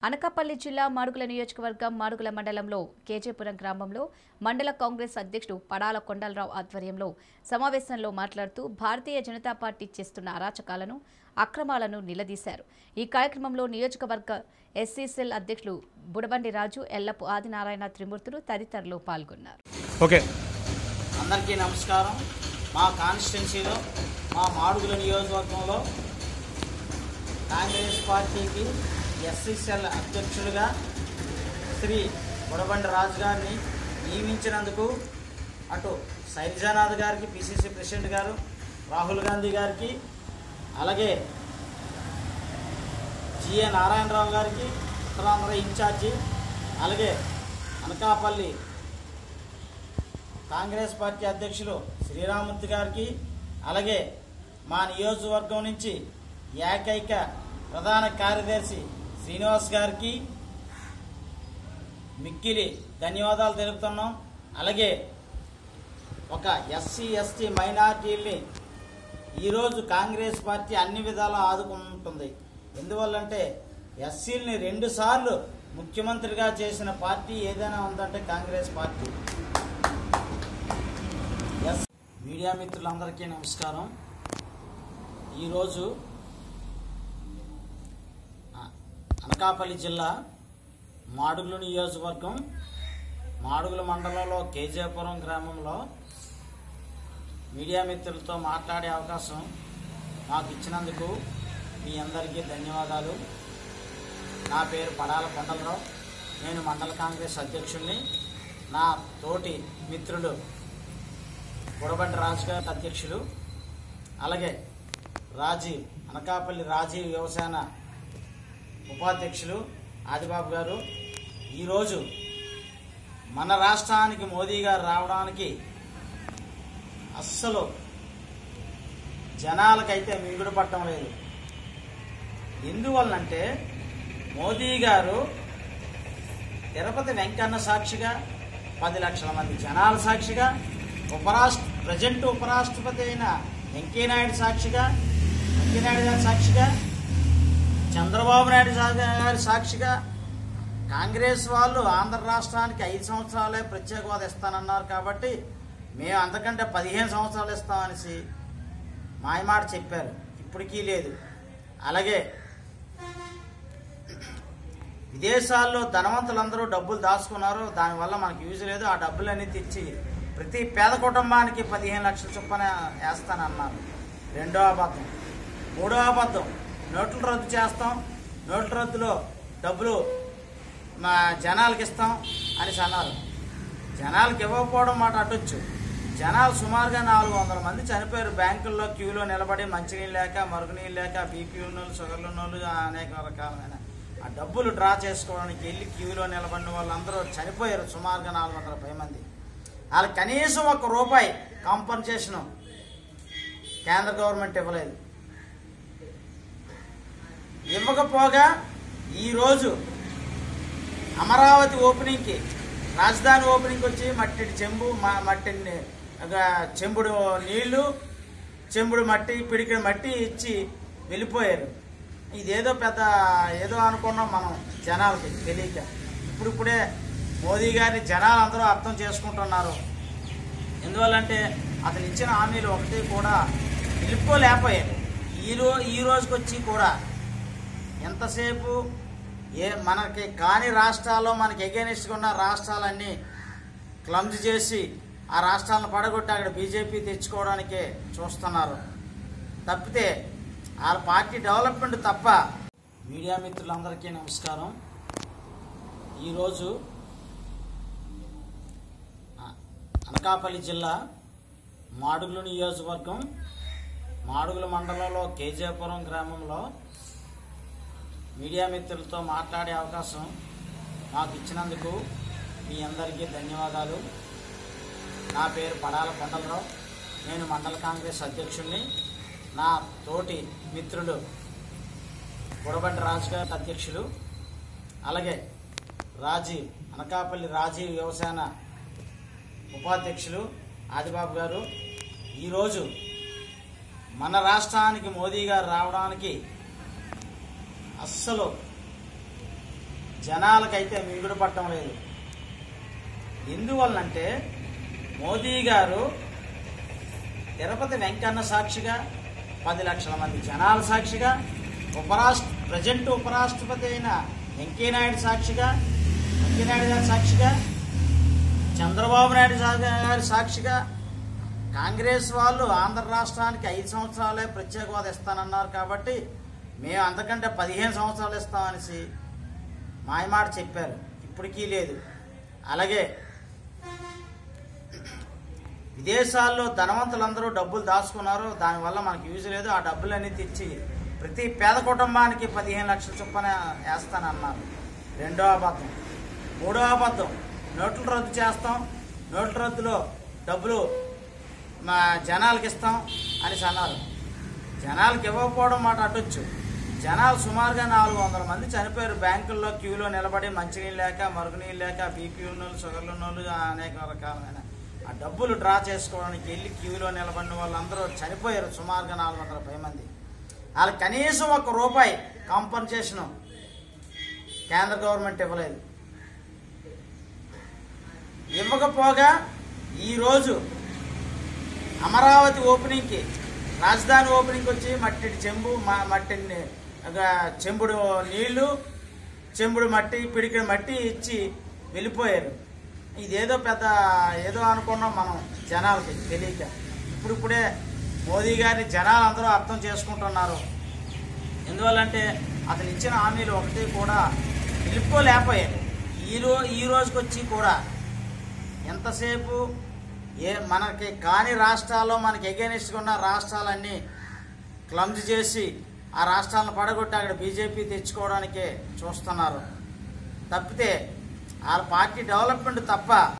అనకాపల్లి జిల్లా మాడుగుల నియోజకవర్గం మాడుగుల మండలంలో కేజేపురం గ్రామంలో మండల కాంగ్రెస్ అధ్యక్షుడు పడాల కొండలరావు ఆధ్వర్యంలో సమావేశంలో మాట్లాడుతూ భారతీయ జనతా పార్టీ చేస్తున్న అరాచకాలను అక్రమాలను నిలదీశారు ఈ కార్యక్రమంలో నియోజకవర్గ ఎస్సీసెల్ అధ్యక్షులు బుడబండి రాజు ఎల్లపు ఆదినారాయణ త్రిమూర్తులు తదితరులు పాల్గొన్నారు ఓకే అందరికీ నమస్కారం మా కాన్స్టిట్యున్సీలో మా మాడుగుల నియోజకవర్గంలో కాంగ్రెస్ పార్టీకి ఎస్సీసీఎల్ అధ్యక్షులుగా శ్రీ బుడబండి రాజు గారిని నియమించినందుకు అటు శైలజానాథ్ గారికి పిసిసి ప్రెసిడెంట్ గారు రాహుల్ గాంధీ గారికి అలాగే జిఏ నారాయణరావు గారికి ఉత్తరాంధ్ర ఇన్ఛార్జి అలాగే అనకాపల్లి కాంగ్రెస్ పార్టీ అధ్యక్షులు శ్రీరామూర్తి గారికి అలాగే మా నియోజకవర్గం నుంచి ఏకైక ప్రధాన కార్యదర్శి శ్రీనివాస్ గారికి మిక్కిలి ధన్యవాదాలు తెలుపుతున్నాం అలాగే ఒక ఎస్సీ ఎస్టీ మైనార్టీల్ని ఈరోజు కాంగ్రెస్ పార్టీ అన్ని విధాలా ఆదుకుంటుంది ఎందువల్లంటే ఎస్సీలని రెండు సార్లు ముఖ్యమంత్రిగా చేసిన పార్టీ ఏదైనా ఉందంటే కాంగ్రెస్ పార్టీ ఎస్ మీడియా మిత్రులందరికీ నమస్కారం ఈరోజు ఆ, అనకాపల్లి జిల్లా మాడుగులు నియోజకవర్గం మాడుగుల మండలంలో కేజేపురం గ్రామంలో మీడియా మిత్రులతో మాట్లాడే అవకాశం మాకు ఇచ్చినందుకు మీ అందరికీ ధన్యవాదాలు నా పేరు పడాల కొండలరావు నేను మండల కాంగ్రెస్ అధ్యక్షుడిని నా తోటి మిత్రులు బుడబండి రాజు గారి అధ్యక్షులు అలాగే రాజీవ్ అనకాపల్లి రాజీవ్ వ్యవసాయ ఉపాధ్యక్షులు ఆదిబాబు గారు ఈరోజు మన రాష్ట్రానికి మోదీ గారు రావడానికి అస్సలు జనాలకైతే మింగుడు పట్టడం లేదు ఎందువల్లంటే మోదీ గారు తిరుపతి వెంకన్న సాక్షిగా పది లక్షల మంది జనాల సాక్షిగా ఉపరాష్ట్ర ప్రజెంట్ ఉపరాష్ట్రపతి అయిన వెంకయ్యనాయుడు సాక్షిగా వెంకయ్యనాయుడు గారి సాక్షిగా చంద్రబాబు నాయుడు సా- గారి సాక్షిగా కాంగ్రెస్ వాళ్ళు ఆంధ్ర రాష్ట్రానికి ఐదు సంవత్సరాలే ప్రత్యేక హోదా ఇస్తానన్నారు కాబట్టి మేము అంతకంటే పదిహేను సంవత్సరాలు ఇస్తామనేసి మాయమాట చెప్పారు ఇప్పటికీ లేదు అలాగే విదేశాల్లో ధనవంతులందరూ డబ్బులు దాచుకున్నారు దానివల్ల మనకు యూజ్ లేదు ఆ డబ్బులన్నీ తెచ్చి ప్రతి పేద కుటుంబానికి పదిహేను లక్షల చొప్పున వేస్తానన్నారు రెండో అబద్ధం మూడో అబద్ధం నోట్లు రద్దు చేస్తాం నోట్ల రద్దులో డబ్బులు మా జనాలకి ఇస్తాం అనేసి అన్నారు జనాలకి ఇవ్వకపోవడం మాట అటొచ్చు జనాలు సుమారుగా నాలుగు వందల మంది చనిపోయారు బ్యాంకుల్లో క్యూలో నిలబడి మంచినీళ్ళు లేక మరుగునీళ్ళు లేక బీపీ ఉన్నోళ్ళు షుగర్లు ఉన్నోళ్ళు అనేక రకాలైన ఆ డబ్బులు డ్రా చేసుకోవడానికి వెళ్ళి క్యూలో నిలబడిన వాళ్ళందరూ చనిపోయారు సుమారుగా నాలుగు వందల పై మంది వాళ్ళకి కనీసం ఒక రూపాయి కాంపన్సేషన్ కేంద్ర గవర్నమెంట్ ఇవ్వలేదు ఇవ్వకపోగా ఈరోజు అమరావతి ఓపెనింగ్కి రాజధాని ఓపెనింగ్కి వచ్చి మట్టి చెంబు మ- మట్టి ని- ఒక చెంబుడు నీళ్లు చెంబుడు మట్టి పిడికిడి మట్టి ఇచ్చి వెళ్ళిపోయారు ఇదేదో పెద్ద ఏదో అనుకున్నాం మనం జనాలకి తెలియక ఇప్పుడిప్పుడే మోదీ గారిని జనాలు అందరూ అర్థం చేసుకుంటున్నారు ఎందువల్లంటే అతను ఇచ్చిన హామీలు ఒకటి కూడా నిలుపుకోలేకపోయారు ఈ రో ఈ రోజుకి వచ్చి కూడా ఎంతసేపు ఏ మనకి కాని రాష్ట్రాల్లో మనకి ఎగెనిస్ట్గా ఉన్న రాష్ట్రాలన్నీ క్లమ్జ్ చేసి ఆ రాష్ట్రాలను పడగొట్టి అక్కడ బీజేపీ తెచ్చుకోవడానికే చూస్తున్నారు తప్పితే వాళ్ళ పార్టీ డెవలప్మెంట్ తప్ప మీడియా మిత్రులందరికీ నమస్కారం ఈరోజు ఆ, అనకాపల్లి జిల్లా మాడుగులు నియోజకవర్గం మాడుగుల మండలంలో కేజేపురం గ్రామంలో మీడియా మిత్రులతో మాట్లాడే అవకాశం మాకు ఇచ్చినందుకు మీ అందరికీ ధన్యవాదాలు నా పేరు పడాల కొండలరావు నేను మండల కాంగ్రెస్ అధ్యక్షుడిని నా తోటి మిత్రులు బుడబండి రాజు గారి అధ్యక్షులు అలాగే రాజీవ్ అనకాపల్లి రాజీవ్ వ్యవసాయ ఉపాధ్యక్షులు ఆదిబాబు గారు ఈరోజు మన రాష్ట్రానికి మోదీ గారు రావడానికి అస్సలు జనాలకైతే మింగుడు పట్టడం లేదు ఎందువల్లంటే మోదీ గారు తిరుపతి వెంకన్న సాక్షిగా పది లక్షల మంది జనాల సాక్షిగా ఉపరాష్ట్ర ప్రజెంట్ ఉపరాష్ట్రపతి అయిన వెంకయ్యనాయుడు సాక్షిగా వెంకయ్యనాయుడు గారి సాక్షిగా చంద్రబాబు నాయుడు సా- గారి సాక్షిగా కాంగ్రెస్ వాళ్ళు ఆంధ్ర రాష్ట్రానికి ఐదు సంవత్సరాలే ప్రత్యేక హోదా ఇస్తానన్నారు కాబట్టి మేము అంతకంటే పదిహేను సంవత్సరాలు ఇస్తామనేసి మాయమాట చెప్పారు ఇప్పటికీ లేదు అలాగే విదేశాల్లో ధనవంతులందరూ డబ్బులు దాచుకున్నారు దానివల్ల మనకు యూజ్ లేదు ఆ డబ్బులన్నీ తెచ్చి ప్రతి పేద కుటుంబానికి పదిహేను లక్షల చొప్పున వేస్తానన్నారు రెండో అబద్ధం మూడో అబద్ధం నోట్లు రద్దు చేస్తాం నోట్ల రద్దులో డబ్బులు మా జనాలకి ఇస్తాం అనేసి అన్నారు జనాలకి ఇవ్వకపోవడం మాట అటొచ్చు జనాలు సుమారుగా నాలుగు వందల మంది చనిపోయారు బ్యాంకుల్లో క్యూలో నిలబడి మంచినీళ్ళు లేక మరుగునీళ్ళు లేక బీపీ ఉన్నోళ్ళు షుగర్లు ఉన్నోళ్ళు అనేక రకాలైన ఆ డబ్బులు డ్రా చేసుకోవడానికి వెళ్ళి క్యూలో నిలబడిన వాళ్ళందరూ చనిపోయారు సుమారుగా నాలుగు వందల పై మంది వాళ్ళకి కనీసం ఒక రూపాయి కాంపన్సేషన్ కేంద్ర గవర్నమెంట్ ఇవ్వలేదు ఇవ్వకపోగా ఈరోజు అమరావతి ఓపెనింగ్కి రాజధాని ఓపెనింగ్కి వచ్చి మట్టి చెంబు మ- మట్టి ని- ఒక చెంబుడు నీళ్లు చెంబుడు మట్టి పిడికిన మట్టి ఇచ్చి వెళ్ళిపోయారు ఇదేదో పెద్ద ఏదో అనుకున్నాం మనం జనాలకి తెలియక ఇప్పుడిప్పుడే మోదీ గారిని జనాలు అందరూ అర్థం చేసుకుంటున్నారు ఎందువల్లంటే అతను ఇచ్చిన హామీలు ఒకటి కూడా నిలుపుకోలేకపోయారు ఈ రో ఈ రోజుకి వచ్చి కూడా ఎంతసేపు ఏ మనకి కాని రాష్ట్రాల్లో మనకి ఎగెనిస్ట్గా ఉన్న రాష్ట్రాలన్నీ క్లమ్జ్ చేసి ఆ రాష్ట్రాలను పడగొట్టి అక్కడ బీజేపీ తెచ్చుకోవడానికే చూస్తున్నారు తప్పితే వాళ్ళ పార్టీ డెవలప్మెంట్ తప్ప